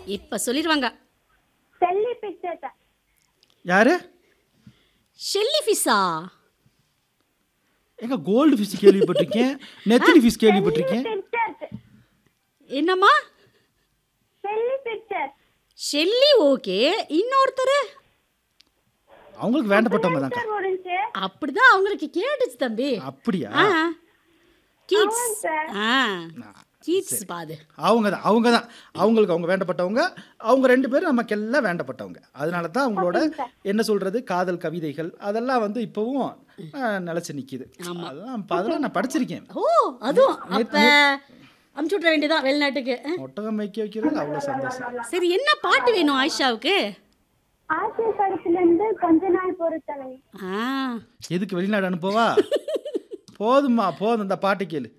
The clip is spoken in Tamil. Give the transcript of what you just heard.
இப்ப சொல்லிடுவாங்க செல்லி பிக்சர் யாரு ஷெல்லி ஃபிஷ்ஷா எங்க கோல்டு ஃபிஷ் கேள்விப்பட்டிருக்கேன் நெத்திலி ஃபிஷ் கேள்விப்பட்டிருக்கேன் பிக்சர் என்னம்மா செல்லி பிக்சர் ஷெல்லி ஓகே இன்னொருத்தர் அவங்களுக்கு வேண்டப்பட்டவங்க தான்க்கா முடிஞ்சு அப்படிதான் அவங்களுக்கு கேட்டுச்சு தம்பி அப்படியா ஆ கீட்ஸ் சார். ஆ கீட்ஸ் பாது அவங்க தான் அவங்க தான் அவங்களுக்கு அவங்க வேண்டப்பட்டவங்க அவங்க ரெண்டு பேரும் நமக்கு எல்லாம் வேண்டப்பட்டவங்க அதனால தான் அவங்களோட என்ன சொல்றது காதல் கவிதைகள் அதெல்லாம் வந்து இப்போவும் ஆ, நிலைச்சு நிக்குது அதெல்லாம் இப்ப அதெல்லாம் நான் படிச்சிருக்கேன் ஓ அதுவும் அப்ப அமுச்சு விட்ற வேண்டியதான் வெளிநாட்டுக்கு ஒட்டகம் வைக்க வைக்கிறது அவ்வளோ சந்தோஷம் சரி என்ன பாட்டு வேணும் ஆயிஷாவுக்கு ஆசை படத்துல இருந்து கொஞ்ச நாள் பொறுத்தவரை ஆ எதுக்கு வெளிநாடு அனுப்பவா போதும்மா போதும் இந்த பாட்டு கேளு